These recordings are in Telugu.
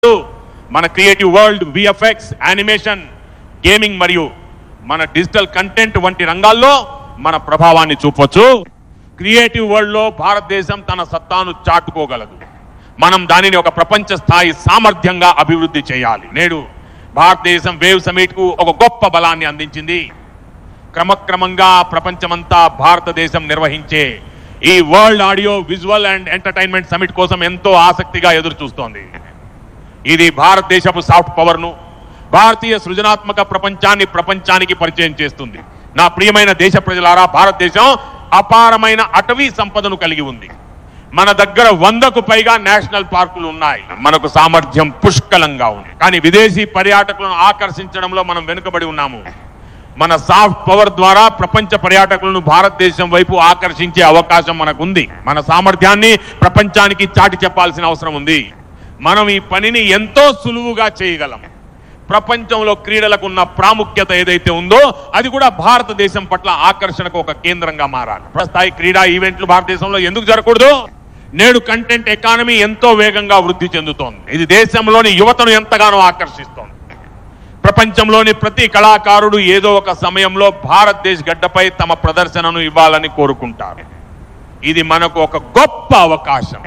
మన creative world VFX animation gaming మరియు మన డిజిటల్ కంటెంట్ వంటి రంగాల్లో మన ప్రభావాన్ని చూపొచ్చు క్రియేటివ్ వరల్డ్ లో భారతదేశం తన సత్తాను చాటుకోగలదు మనం దానిని ఒక ప్రపంచ స్థాయి సామర్థ్యంగా అభివృద్ధి చేయాలి నేడు భారతదేశం వేవ్ సమిట్ కు ఒక గొప్ప బలాన్ని అందించింది క్రమక్రమంగా ప్రపంచమంతా భారతదేశం నిర్వహించే ఈ world audio visual and entertainment summit కోసం ఎంతో ఆసక్తిగా ఎదురు చూస్తోంది ఇది భారతదేశపు సాఫ్ట్ పవర్ ను భారతీయ సృజనాత్మక ప్రపంచాన్ని ప్రపంచానికి పరిచయం చేస్తుంది నా ప్రియమైన దేశ ప్రజలారా భారతదేశం అపారమైన అటవీ సంపదను కలిగి ఉంది మన దగ్గర వందకు పైగా నేషనల్ పార్కులు ఉన్నాయి మనకు సామర్థ్యం పుష్కలంగా ఉంది కానీ విదేశీ పర్యాటకులను ఆకర్షించడంలో మనం వెనుకబడి ఉన్నాము మన సాఫ్ట్ పవర్ ద్వారా ప్రపంచ పర్యాటకులను భారతదేశం వైపు ఆకర్షించే అవకాశం మనకు ఉంది మన సామర్థ్యాన్ని ప్రపంచానికి చాటి చెప్పాల్సిన అవసరం ఉంది మనం ఈ పనిని ఎంతో సులువుగా చేయగలం ప్రపంచంలో క్రీడలకు ఉన్న ప్రాముఖ్యత ఏదైతే ఉందో అది కూడా భారతదేశం పట్ల ఆకర్షణకు ఒక కేంద్రంగా మారాలి స్థాయి క్రీడా ఈవెంట్లు భారతదేశంలో ఎందుకు జరగకూడదు నేడు కంటెంట్ ఎకానమీ ఎంతో వేగంగా వృద్ధి చెందుతోంది ఇది దేశంలోని యువతను ఎంతగానో ఆకర్షిస్తోంది ప్రపంచంలోని ప్రతి కళాకారుడు ఏదో ఒక సమయంలో భారతదేశ గడ్డపై తమ ప్రదర్శనను ఇవ్వాలని కోరుకుంటారు ఇది మనకు ఒక గొప్ప అవకాశం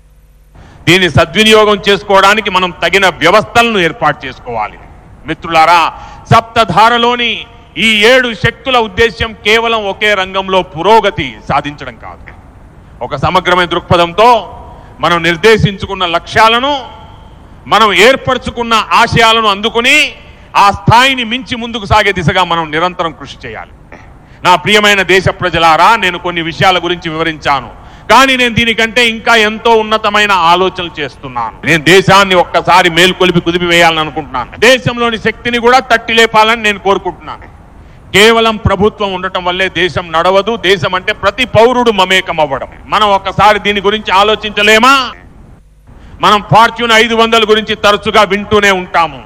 దీన్ని సద్వినియోగం చేసుకోవడానికి మనం తగిన వ్యవస్థలను ఏర్పాటు చేసుకోవాలి మిత్రులారా సప్తధారలోని ఈ ఏడు శక్తుల ఉద్దేశ్యం కేవలం ఒకే రంగంలో పురోగతి సాధించడం కాదు ఒక సమగ్రమైన దృక్పథంతో మనం నిర్దేశించుకున్న లక్ష్యాలను మనం ఏర్పరచుకున్న ఆశయాలను అందుకుని ఆ స్థాయిని మించి ముందుకు సాగే దిశగా మనం నిరంతరం కృషి చేయాలి నా ప్రియమైన దేశ ప్రజలారా నేను కొన్ని విషయాల గురించి వివరించాను కానీ నేను దీనికంటే ఇంకా ఎంతో ఉన్నతమైన ఆలోచనలు చేస్తున్నాను నేను దేశాన్ని ఒక్కసారి మేల్కొలిపి కుదిపి వేయాలని అనుకుంటున్నాను దేశంలోని శక్తిని కూడా తట్టి లేపాలని నేను కోరుకుంటున్నాను కేవలం ప్రభుత్వం ఉండటం వల్లే దేశం నడవదు దేశం అంటే ప్రతి పౌరుడు మమేకం అవ్వడం మనం ఒక్కసారి దీని గురించి ఆలోచించలేమా మనం ఫార్చ్యూన్ ఐదు వందల గురించి తరచుగా వింటూనే ఉంటాము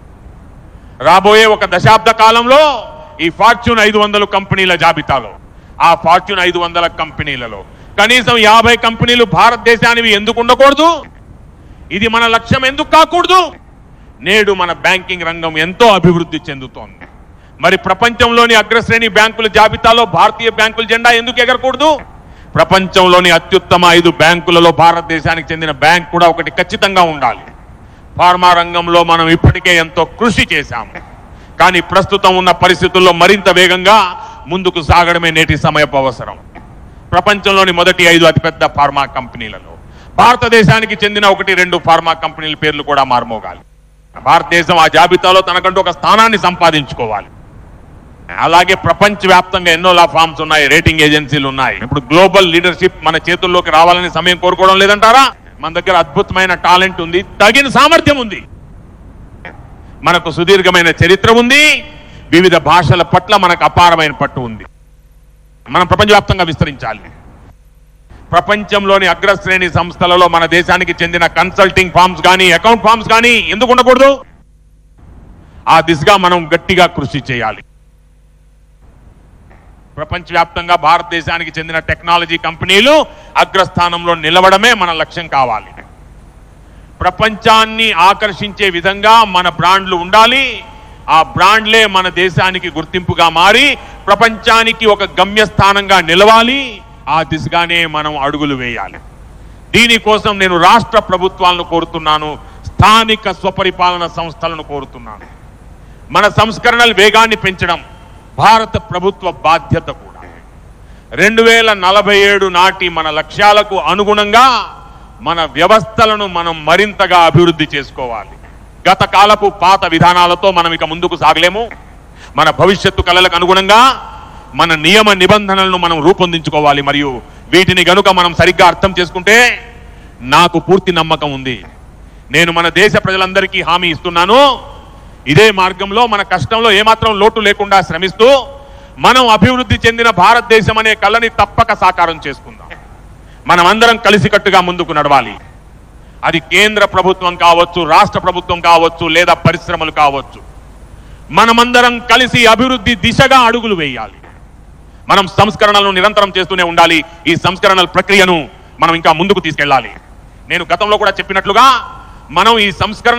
రాబోయే ఒక దశాబ్ద కాలంలో ఈ ఫార్చ్యూన్ ఐదు వందల కంపెనీల జాబితాలో ఆ ఫార్చ్యూన్ ఐదు వందల కంపెనీలలో కనీసం యాభై కంపెనీలు భారతదేశానివి ఎందుకు ఉండకూడదు ఇది మన లక్ష్యం ఎందుకు కాకూడదు నేడు మన బ్యాంకింగ్ రంగం ఎంతో అభివృద్ధి చెందుతోంది మరి ప్రపంచంలోని అగ్రశ్రేణి బ్యాంకుల జాబితాలో భారతీయ బ్యాంకుల జెండా ఎందుకు ఎగరకూడదు ప్రపంచంలోని అత్యుత్తమ ఐదు బ్యాంకులలో భారతదేశానికి చెందిన బ్యాంక్ కూడా ఒకటి ఖచ్చితంగా ఉండాలి ఫార్మా రంగంలో మనం ఇప్పటికే ఎంతో కృషి చేశాము కానీ ప్రస్తుతం ఉన్న పరిస్థితుల్లో మరింత వేగంగా ముందుకు సాగడమే నేటి సమయపు అవసరం ప్రపంచంలోని మొదటి ఐదు అతిపెద్ద ఫార్మా కంపెనీలలో భారతదేశానికి చెందిన ఒకటి రెండు ఫార్మా కంపెనీల పేర్లు కూడా మారుమోగాలి భారతదేశం ఆ జాబితాలో తనకంటూ ఒక స్థానాన్ని సంపాదించుకోవాలి అలాగే ప్రపంచవ్యాప్తంగా ఎన్నో లా ఫార్మ్స్ ఉన్నాయి రేటింగ్ ఏజెన్సీలు ఉన్నాయి ఇప్పుడు గ్లోబల్ లీడర్షిప్ మన చేతుల్లోకి రావాలని సమయం కోరుకోవడం లేదంటారా మన దగ్గర అద్భుతమైన టాలెంట్ ఉంది తగిన సామర్థ్యం ఉంది మనకు సుదీర్ఘమైన చరిత్ర ఉంది వివిధ భాషల పట్ల మనకు అపారమైన పట్టు ఉంది మనం ప్రపంచవ్యాప్తంగా విస్తరించాలి ప్రపంచంలోని అగ్రశ్రేణి సంస్థలలో మన దేశానికి చెందిన కన్సల్టింగ్ ఫార్మ్స్ కానీ అకౌంట్ ఫార్మ్స్ కానీ ఎందుకు ఉండకూడదు ఆ దిశగా మనం గట్టిగా కృషి చేయాలి ప్రపంచవ్యాప్తంగా భారతదేశానికి చెందిన టెక్నాలజీ కంపెనీలు అగ్రస్థానంలో నిలవడమే మన లక్ష్యం కావాలి ప్రపంచాన్ని ఆకర్షించే విధంగా మన బ్రాండ్లు ఉండాలి ఆ బ్రాండ్లే మన దేశానికి గుర్తింపుగా మారి ప్రపంచానికి ఒక గమ్యస్థానంగా నిలవాలి ఆ దిశగానే మనం అడుగులు వేయాలి దీనికోసం నేను రాష్ట్ర ప్రభుత్వాలను కోరుతున్నాను స్థానిక స్వపరిపాలన సంస్థలను కోరుతున్నాను మన సంస్కరణల వేగాన్ని పెంచడం భారత ప్రభుత్వ బాధ్యత కూడా రెండు వేల నలభై ఏడు నాటి మన లక్ష్యాలకు అనుగుణంగా మన వ్యవస్థలను మనం మరింతగా అభివృద్ధి చేసుకోవాలి గత కాలపు పాత విధానాలతో మనం ఇక ముందుకు సాగలేము మన భవిష్యత్తు కళలకు అనుగుణంగా మన నియమ నిబంధనలను మనం రూపొందించుకోవాలి మరియు వీటిని గనుక మనం సరిగ్గా అర్థం చేసుకుంటే నాకు పూర్తి నమ్మకం ఉంది నేను మన దేశ ప్రజలందరికీ హామీ ఇస్తున్నాను ఇదే మార్గంలో మన కష్టంలో ఏమాత్రం లోటు లేకుండా శ్రమిస్తూ మనం అభివృద్ధి చెందిన భారతదేశం అనే కళని తప్పక సాకారం చేసుకుందాం మనమందరం కలిసికట్టుగా ముందుకు నడవాలి అది కేంద్ర ప్రభుత్వం కావచ్చు రాష్ట్ర ప్రభుత్వం కావచ్చు లేదా పరిశ్రమలు కావచ్చు మనమందరం కలిసి అభివృద్ధి దిశగా అడుగులు వేయాలి మనం సంస్కరణలను నిరంతరం చేస్తూనే ఉండాలి ఈ సంస్కరణల ప్రక్రియను మనం ఇంకా ముందుకు తీసుకెళ్ళాలి నేను గతంలో కూడా చెప్పినట్లుగా మనం ఈ సంస్కరణ